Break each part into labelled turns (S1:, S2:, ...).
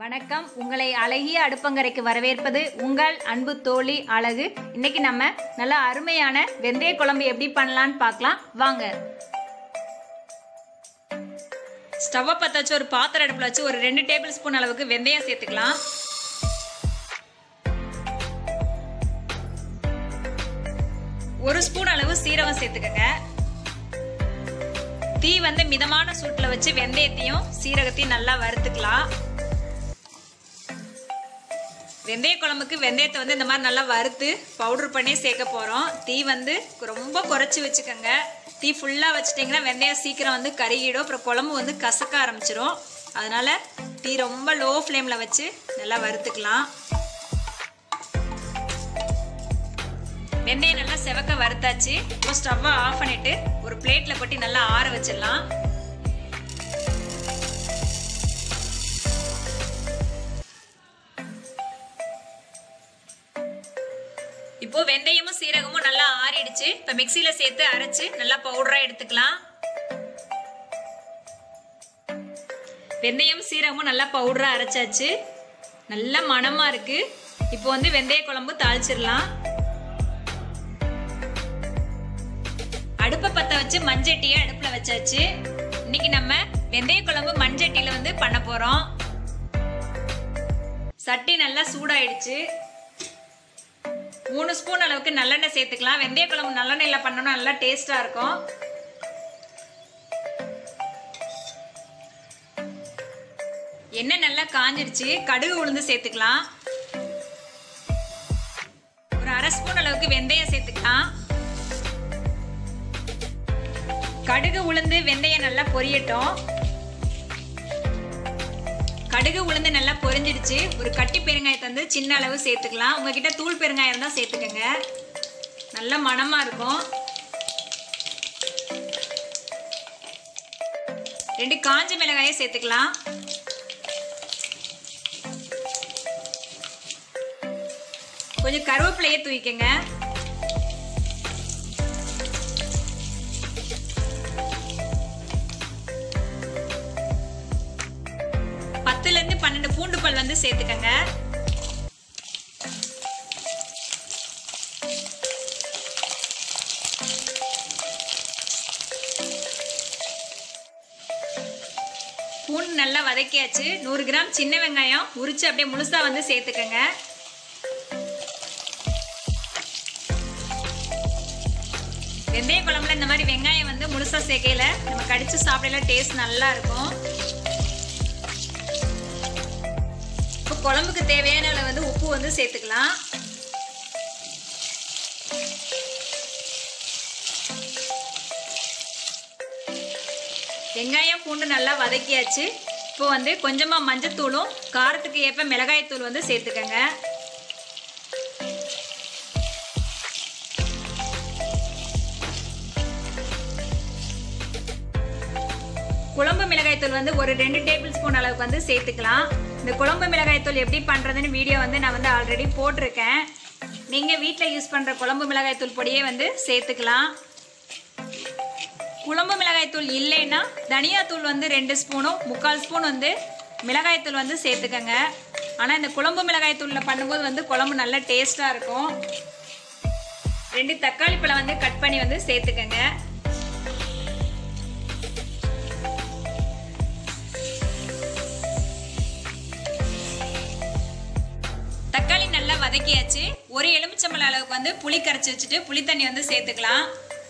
S1: வணக்கம் உங்களை அழகிய அடுப்பங்கரைக்கு வரவேற்பது உங்கள் அன்பு தோழி அழகு இன்னைக்கு நம்ம நல்ல அருமையான வெந்தய குழம்பு எப்படி பண்ணலாம்னு பார்க்கலாம் வாங்க ஸ்டவ்வை பற்ற வச்சு ஒரு பாத்திர அடுப்பில் வச்சு ஒரு ரெண்டு டேபிள் ஸ்பூன் அளவுக்கு வெந்தயம் சேர்த்துக்கலாம் ஒரு ஸ்பூன் அளவு சீரகம் சேர்த்துக்கங்க தீ வந்து மிதமான சூட்டில் வச்சு வெந்தயத்தையும் சீரகத்தையும் நல்லா வறுத்துக்கலாம் வெந்தய குழம்புக்கு வெந்தயத்தை வந்து இந்த மாதிரி நல்லா வறுத்து பவுடர் பண்ணி சேர்க்க போகிறோம் தீ வந்து ரொம்ப குறைச்சி வச்சுக்கோங்க தீ ஃபுல்லாக வச்சிட்டிங்கன்னா வெந்தயம் சீக்கிரம் வந்து கருகிடும் அப்புறம் குழம்பு வந்து கசக்க ஆரம்பிச்சிரும் அதனால் தீ ரொம்ப லோ ஃப்ளேமில் வச்சு நல்லா வறுத்துக்கலாம் வெந்தயம் நல்லா செவக்க வறுத்தாச்சு இப்போ ஸ்டவ்வை ஆஃப் பண்ணிட்டு ஒரு பிளேட்டில் கொட்டி நல்லா ஆற வச்சிடலாம் இப்போ வெந்தயமும் சீரகமும் நல்லா ஆறிடுச்சு இப்போ மிக்சியில் சேர்த்து அரைச்சு நல்லா பவுடராக எடுத்துக்கலாம் வெந்தயம் சீரகமும் நல்லா பவுடராக அரைச்சாச்சு நல்ல மணமாக இருக்கு இப்போ வந்து வெந்தய குழம்பு தாளிச்சிடலாம் அடுப்பை பற்ற வச்சு மஞ்சட்டியை அடுப்பில் வச்சாச்சு இன்னைக்கு நம்ம வெந்தய குழம்பு மண்சட்டியில் வந்து பண்ண போகிறோம் சட்டி நல்லா சூடாயிடுச்சு மூணு ஸ்பூன் அளவுக்கு நல்லெண்ணெய் சேர்த்துக்கலாம் வெந்தய குழம்பு நல்லெண்ணெயில் பண்ணோம்னா நல்லா டேஸ்டாக இருக்கும் எண்ணெய் நல்லா காஞ்சிருச்சு கடுகு உளுந்து சேர்த்துக்கலாம் ஒரு அரை ஸ்பூன் அளவுக்கு வெந்தயம் சேர்த்துக்கலாம் கடுகு உளுந்து வெந்தயம் நல்லா பொரியட்டும் கடுகு உளுந்து நல்லா பொரிஞ்சிடுச்சு ஒரு கட்டி பெருங்காயத்தை வந்து சின்ன அளவு சேர்த்துக்கலாம் உங்ககிட்ட தூள் பெருங்காயம் இருந்தால் சேர்த்துக்கோங்க நல்ல மணமாக இருக்கும் ரெண்டு காஞ்ச மிளகாயை சேர்த்துக்கலாம் கொஞ்சம் கருவேப்பிலையே தூக்கிக்கங்க பத்துல இருந்து பன்னெண்டு பூண்டு பல் வந்து சேர்த்துக்கங்க பூண்டு நல்லா வதக்கியாச்சு நூறு கிராம் சின்ன வெங்காயம் உரிச்சு அப்படியே முழுசா வந்து சேர்த்துக்கங்க வெந்தய குழம்புல இந்த மாதிரி வெங்காயம் வந்து முழுசா சேர்க்கையில நம்ம கடிச்சு சாப்பிடல டேஸ்ட் நல்லா இருக்கும் இப்போ குழம்புக்கு தேவையான அளவு வந்து உப்பு வந்து சேர்த்துக்கலாம் வெங்காயம் பூண்டு நல்லா வதக்கியாச்சு இப்போ வந்து கொஞ்சமாக மஞ்சத்தூளும் காரத்துக்கு ஏற்ப மிளகாய்த்தூள் வந்து சேர்த்துக்கங்க குழம்பு மிளகாய்த்தூள் வந்து ஒரு ரெண்டு டேபிள் ஸ்பூன் அளவுக்கு வந்து சேர்த்துக்கலாம் இந்த குழம்பு மிளகாய்த்தூள் எப்படி பண்ணுறதுன்னு வீடியோ வந்து நான் வந்து ஆல்ரெடி போட்டிருக்கேன் நீங்கள் வீட்டில் யூஸ் பண்ணுற குழம்பு மிளகாய்த்தூள் பொடியே வந்து சேர்த்துக்கலாம் குழம்பு மிளகாய்த்தூள் இல்லைன்னா தனியாத்தூள் வந்து ரெண்டு ஸ்பூனும் முக்கால் ஸ்பூன் வந்து மிளகாய்த்தூள் வந்து சேர்த்துக்கங்க ஆனால் இந்த குழம்பு மிளகாய்த்தூளில் பண்ணும்போது வந்து குழம்பு நல்ல டேஸ்ட்டாக இருக்கும் ரெண்டு தக்காளி பழம் வந்து கட் பண்ணி வந்து சேர்த்துக்கங்க தக்காளி நல்லா வதக்கியாச்சு ஒரு எலுமிச்சம்பழம் அளவுக்கு வந்து புளி கரைச்சி வச்சுட்டு புளி தண்ணி வந்து சேர்த்துக்கலாம்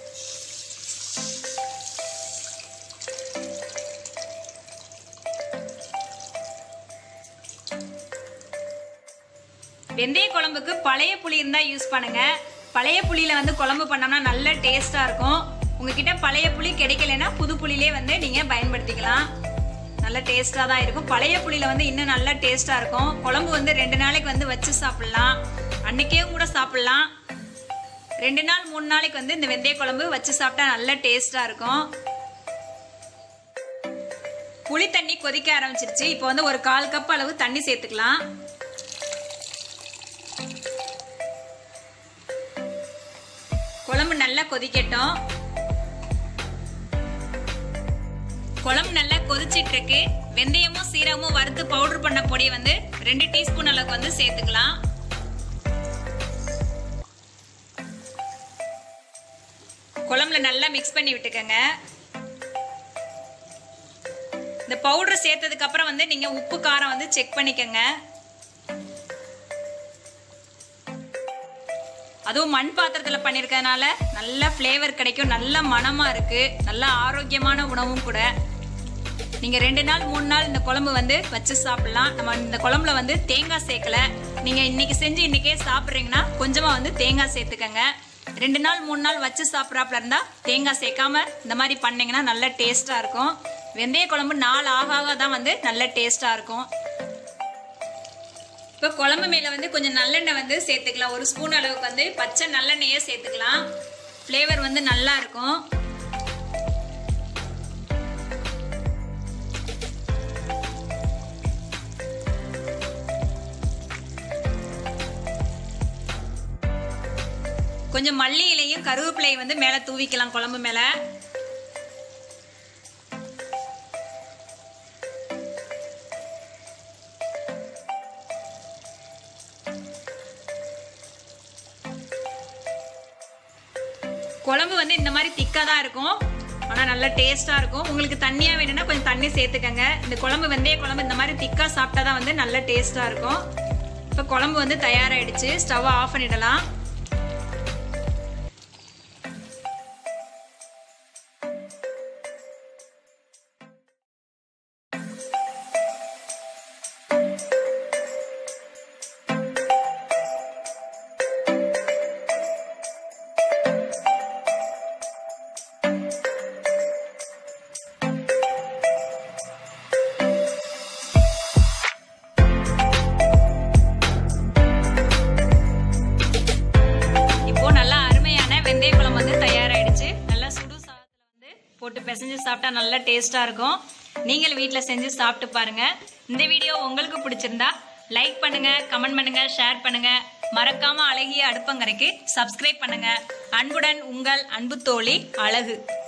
S1: வெந்தய குழம்புக்கு பழைய புளி இருந்தால் யூஸ் பண்ணுங்க பழைய புளியில வந்து குழம்பு பண்ணோம்னா நல்ல டேஸ்டா இருக்கும் உங்ககிட்ட பழைய புளி கிடைக்கலன்னா புது புளியிலே வந்து நீங்க பயன்படுத்திக்கலாம் நல்ல டேஸ்ட்டாக தான் இருக்கும் பழைய புளியில் வந்து இன்னும் நல்லா டேஸ்ட்டாக இருக்கும் குழம்பு வந்து ரெண்டு நாளைக்கு வந்து வச்சு சாப்பிட்லாம் அன்னைக்கே கூட சாப்பிட்லாம் ரெண்டு நாள் மூணு நாளைக்கு வந்து இந்த வெந்தய குழம்பு வச்சு சாப்பிட்டா நல்ல டேஸ்ட்டாக இருக்கும் புளி தண்ணி கொதிக்க ஆரம்பிச்சிருச்சு இப்போ வந்து ஒரு கால் கப் அளவு தண்ணி சேர்த்துக்கலாம் குழம்பு நல்லா கொதிக்கட்டும் குழம்பு நல்லா கொதிச்சிட்டு இருக்கு வெந்தயமும் சீரகமும் வறுத்து பவுடர் பண்ண பொடி வந்து ரெண்டு டீஸ்பூன் அளவுக்கு வந்து சேர்த்துக்கலாம் குழம்புல நல்லா மிக்ஸ் பண்ணி விட்டுக்கோங்க இந்த பவுடர் சேர்த்ததுக்கு அப்புறம் வந்து நீங்க உப்பு காரம் வந்து செக் பண்ணிக்கோங்க அதுவும் மண் பாத்திரத்தில் பண்ணியிருக்கறதுனால நல்ல ஃப்ளேவர் கிடைக்கும் நல்ல மணமாக இருக்குது நல்ல ஆரோக்கியமான உணவும் கூட நீங்கள் ரெண்டு நாள் மூணு நாள் இந்த குழம்பு வந்து வச்சு சாப்பிட்லாம் நம்ம இந்த குழம்புல வந்து தேங்காய் சேர்க்கல நீங்கள் இன்னைக்கு செஞ்சு இன்னைக்கே சாப்பிட்றீங்கன்னா கொஞ்சமாக வந்து தேங்காய் சேர்த்துக்கங்க ரெண்டு நாள் மூணு நாள் வச்சு சாப்பிட்றாப்புல இருந்தால் தேங்காய் சேர்க்காம இந்த மாதிரி பண்ணீங்கன்னா நல்ல டேஸ்ட்டாக இருக்கும் வெந்தய குழம்பு நாள் ஆக ஆக தான் வந்து நல்ல டேஸ்ட்டாக இருக்கும் இப்போ குழம்பு மேலே வந்து கொஞ்சம் நல்லெண்ணெய் வந்து சேர்த்துக்கலாம் ஒரு ஸ்பூன் அளவுக்கு வந்து பச்சை நல்லெண்ணெயே சேர்த்துக்கலாம் ஃப்ளேவர் வந்து நல்லா இருக்கும் கொஞ்சம் மல்லி இலையும் கருவேப்பிலையும் வந்து மேலே தூவிக்கலாம் குழம்பு மேலே குழம்பு வந்து இந்த மாதிரி திக்காக தான் இருக்கும் ஆனால் நல்லா டேஸ்ட்டாக இருக்கும் உங்களுக்கு தண்ணியாக வேணும்னா கொஞ்சம் தண்ணி சேர்த்துக்கங்க இந்த குழம்பு வெந்தய குழம்பு இந்த மாதிரி திக்காக சாப்பிட்டா தான் வந்து நல்ல டேஸ்ட்டாக இருக்கும் இப்போ குழம்பு வந்து தயாராகிடுச்சு ஸ்டவ்வை ஆஃப் பண்ணிடலாம் இப்போ நல்லா அருமையான வெந்தய குழம்பு வந்து தயாராயிடுச்சு நல்லா சுடு சாதத்துல வந்து போட்டு பிசைஞ்சு சாப்பிட்டா நல்லா டேஸ்டா இருக்கும் நீங்கள் வீட்டில் செஞ்சு சாப்பிட்டு பாருங்க இந்த வீடியோ உங்களுக்கு பிடிச்சிருந்தா லைக் பண்ணுங்க கமெண்ட் பண்ணுங்க ஷேர் பண்ணுங்க மறக்காம அழகிய அடுப்பங்கரைக்கு சப்ஸ்கிரைப் பண்ணுங்க அன்புடன் உங்கள் அன்பு தோழி அழகு